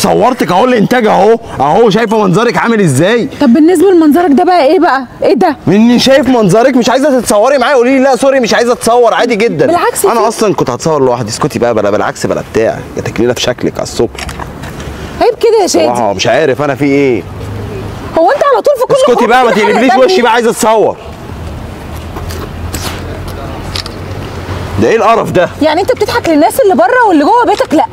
صورتك اهو الانتاج اهو اهو شايفه منظرك عامل ازاي طب بالنسبه لمنظرك ده بقى ايه بقى ايه ده مني شايف منظرك مش عايزه تتصوري معايا قولي لي لا سوري مش عايزه اتصور عادي جدا بالعكس انا في- اصلا كنت هتصور لوحدي اسكتي بقى بلا بالعكس بلا بتاع يا تكليله في شكلك على الصبح عيب كده يا شادي صراحه مش عارف انا في ايه هو انت على طول في كل اسكتي خروج بقى ما كده حاجة تقلبليش تانية؟ وشي بقى عايزه اتصور ده ايه القرف ده يعني انت بتضحك للناس اللي بره واللي جوه بيتك لا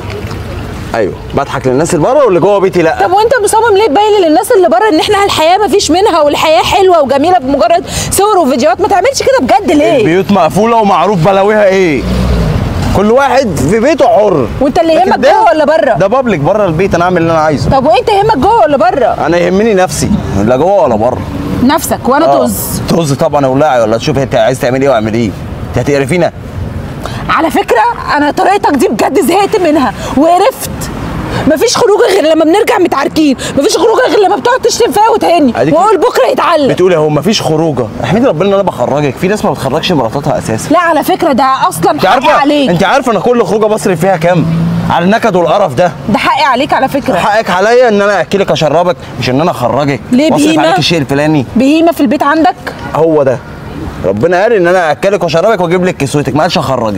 ايوه بضحك للناس اللي بره واللي جوه بيتي لا طب وانت مصمم ليه تبين للناس اللي بره ان احنا الحياه ما فيش منها والحياه حلوه وجميله بمجرد صور وفيديوهات ما تعملش كده بجد ليه البيوت مقفوله ومعروف بلاويها ايه كل واحد في بيته حر وانت اللي لكن يهمك ده- جوه ولا بره ده بابليك بره البيت انا اعمل اللي انا عايزه طب وانت يهمك جوه ولا بره انا يهمني نفسي لا جوه ولا بره نفسك وانا آه. طز طز طبعا ولا ولا تشوف انت عايز تعمل ايه واعمل ايه انت هتقرفينا على فكره انا طريقتك دي بجد زهقت منها وقرفت مفيش خروجه غير لما بنرجع متعاركين مفيش خروجه غير لما بتقعد تشتم فيها وتهني أديك- واقول بكره يتعلم بتقولي اهو مفيش خروجه احمدي ربنا ان انا بخرجك في ناس ما بتخرجش مراتاتها اساسا لا على فكره ده اصلا انت حقي عارفه عليك انت عارفه انا كل خروجه بصرف فيها كام على النكد والقرف ده ده حقي عليك على فكره حقك عليا ان انا اكلك اشربك مش ان انا اخرجك ليه واصرف بهيمة؟ عليك الشيء الفلاني بهيمه في البيت عندك هو ده ربنا قال ان انا اكلك واشربك واجيب لك كسوتك ما قالش اخرجك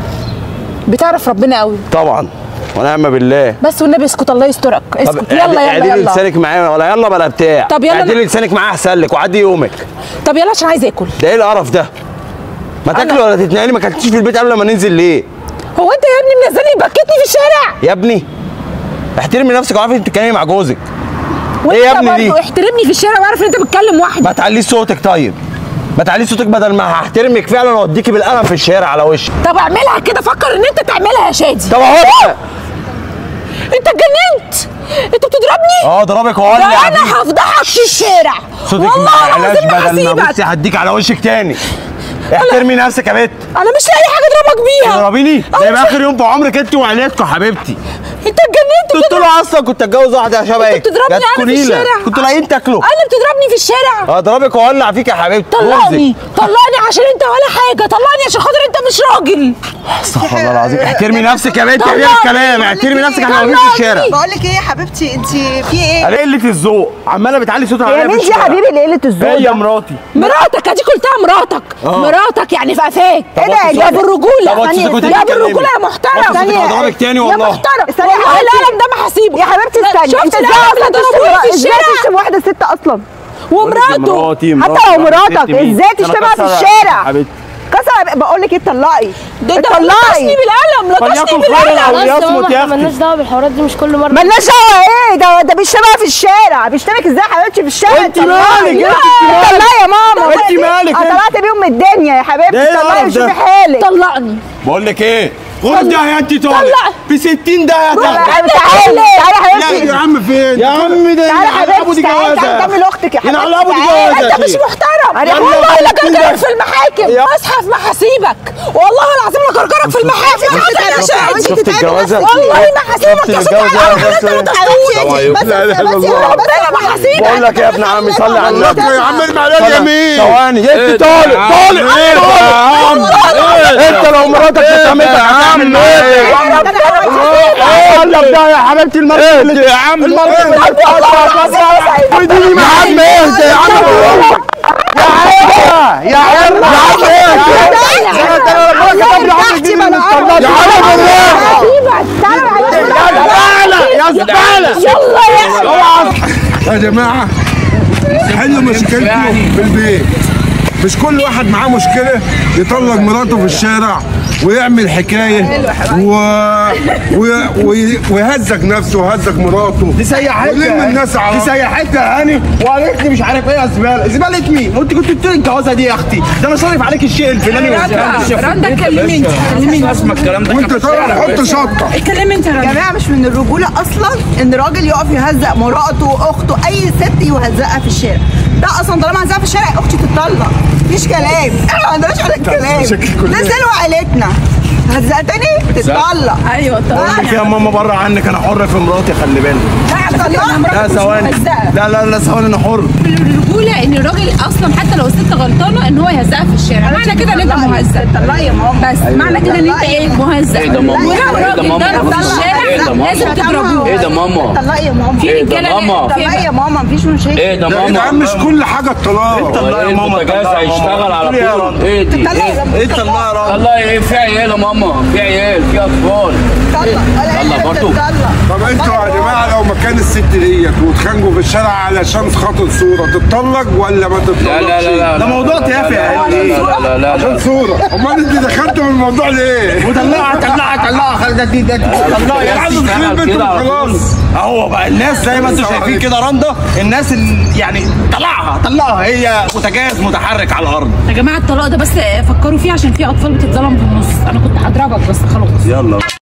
بتعرف ربنا قوي طبعا ونعم بالله بس والنبي اسكت الله يسترك اسكت يلا اعدلي- يلا اعدلي يلا لسانك معايا ولا يلا بلا بتاع طب يلا اعدلي أنا- لسانك معايا احسن لك وعدي يومك طب يلا عشان عايز اكل ده ايه القرف ده ما تاكلي ولا تتنقلي ما كلتيش في البيت قبل ما ننزل ليه هو انت يا ابني منزلني بكتني في الشارع يا ابني احترمي نفسك وعارفه انت بتتكلمي مع جوزك وانت ايه يا ابني دي؟ برضه احترمني في الشارع واعرف ان انت بتكلم ما واحده تعليش صوتك طيب ما تعليش صوتك بدل ما هحترمك فعلا واوديكي بالقلم في الشارع على وشك طب اعملها كده فكر ان انت تعملها يا شادي طب اهو بقى. انت اتجننت انت بتضربني اه ضربك ده وولع انا هفضحك في الشارع صوتك والله ما يعلاش العظيم ما بدل ما بصي هسيبك هديك على وشك تاني احترمي نفسك يا بت انا مش لاقي حاجه اضربك بيها تضربيني أنا ده مش- يبقى اخر يوم في عمرك انت وعيلتكم حبيبتي انت اتجننت قلت له اصلا كنت اتجوز واحده شبهك انت بتضربني جت انا في كليلة. الشارع كنتوا لاقيين تاكلوا انا بتضربني في الشارع اضربك واولع فيك يا حبيبتي طلقني طلقني عشان انت ولا حاجه طلقني عشان خاطر انت مش راجل استغفر الله العظيم احترمي نفسك يا بنت طلقني. غير الكلام احترمي نفسك احنا واقفين في الشارع بقول لك ايه يا حبيبتي انت في ايه؟ على قله الذوق عماله بتعلي صوتها يا عليا في مين دي يا الشارع. حبيبي اللي قله الذوق هي ده؟ مراتي مراتك ادي قلتها مراتك اه. مراتك يعني في قفاك طب ايه ده وطي يا يا صوتك. بالرجوله طب وطي ثانية- صوتك يا وتتكلمي. بالرجوله يا محترم وطي صوتك ثانية. هضربك تاني يا والله. محترم استني يا والله حبيبتي. القلم ده ما هسيبه يا حبيبتي استني شفت انت القلم ازاي اصلا اللي ضربوني في تشتم ازاي الشارع تشتم واحده ست اصلا؟ ومراته مراتي حتى لو مراتك ست مين؟ ازاي أنا تشتمها في كسر- الشارع؟ حبيبتي كسر بقول لك ايه طلقي ده انت اتطلقي لطشني بالقلم لطشني فليكن خيرا بالقلم او خلاص يا ليصمت ماما يا احنا مالناش اختي دعوه بالحوارات دي مش كل مره مالناش دعوه ايه ده ده بيشتمها في الشارع بيشتمك ازاي يا حبيبتي في الشارع وانت اتطلقي. مالك؟ لا، انت اتطلقي يا ماما انت مالك؟ انا طلعت بيهم من الدنيا يا حبيبتي ده ايه اتطلقي القرف ده؟ وشوفي حالك طلقني بقول لك ايه خد ده يا انت طالع طلع. ب 60 ده يا تعالي طالع تعالي تعالي يا حبيبتي عم فين يا عم ده تعالي يا ينعلقوا دي حبيبتي تعالي تعالي جوازه تعملي لاختك يا حبيبتي ينعلقوا دي تعالي. جوازه انت مش محترم أنا والله والله لا العظيم جرجرك ده- في المحاكم يا- اصحى في محاسيبك والله العظيم لا جرجرك في المحاكم يا شادي شفت الجوازه والله ما هسيبك يا شفت شادي الجوازه على يا حضرتك بس- ما تخافوش بس لا اله الا الله ربنا ما هسيبك بقول لك يا ابن عمي صلي على النبي يا عم ارمي عليا طلع. اليمين ثواني انت طالع طالع ايه ده يا عم انت لو مراتك شتمتك هتعمل ايه قلب ده يا حبيبتي المرة يا عم المرة وديني يا عم اهدى يا عم يا عم يا عم يا عم يا زبالة يا جماعه حلوا مشكلتكم في البيت مش كل واحد معاه مشكله يطلق مراته في الشارع ويعمل حكايه و... و... وي- ويهزك نفسه ويهزك مراته دي سيحتها ولم الناس على دي سيحتها يا هاني وقالت لي مش عارف ايه يا زباله زباله مين وانت كنت بتقولي الجوازه دي يا اختي ده انا صارف عليك الشيء الفلاني والفلاني رندا كلمي انت كلمي وانت طالع حط شطه اتكلمي انت يا يا رندا جماعه مش من الرجوله اصلا ان راجل يقف يهزق مراته اخته اي ست يهزقها في الشارع ده اصلا طالما هزقها في الشارع اختي تتطلق مفيش كلام احنا ما عندناش على الكلام مشاكل كلها. ده سلوى عيلتنا هزقتني تتطلق ايوه طبعا يا ماما بره عنك انا حر في مراتي خلي بالك لا ثواني لا لا لا ثواني انا حر الرجوله ان الراجل اصلا حتى لو الست غلطانه ان هو يهزقها في الشارع معنى كده ان انت مهزق تطلقي يا ماما بس معنى كده ان انت ايه مهزق إيه ده ماما؟ ولو إيه ده راجل ماما؟ ضرب في إيه ده الشارع ماما؟ لازم تضربوه ايه ده ماما تطلقي يا ماما في ايه ده رجاله ماما تطلقي يا ماما مفيش مشاكل ايه ده يا جدعان ماما مش كل حاجه الطلاق طلع يا ايه ماما، البوتاجاز طلع يا ماما. هيشتغل على قولي يا طول رنا. ايه دي تطلقي ايه ايه طلع يا راجل والله ايه في عيال يا ماما في عيال في اطفال تطلق ولا يلا هي برضو. بتتطلق. طب انتوا يا جماعه لو مكان الست ديت واتخانقوا في الشارع علشان خاطر صوره تتطلق ولا ما تتطلقش؟ لا لا لا لا ده موضوع تافه لا يعني لا ايه لا لا لا عشان لا صوره امال انت دخلت من الموضوع ليه؟ وطلعها طلعها طلعها خلي ده دي ده طلعها يا يا عم سيدي. خرب بيتكم كده على طول. خلاص اهو بقى الناس زي ما انتم شايفين كده رندا الناس اللي يعني طلعها طلعها هي بوتاجاز متحرك على الارض يا جماعه الطلاق ده بس فكروا فيه عشان في اطفال بتتظلم في النص انا كنت هضربك بس خلاص يلا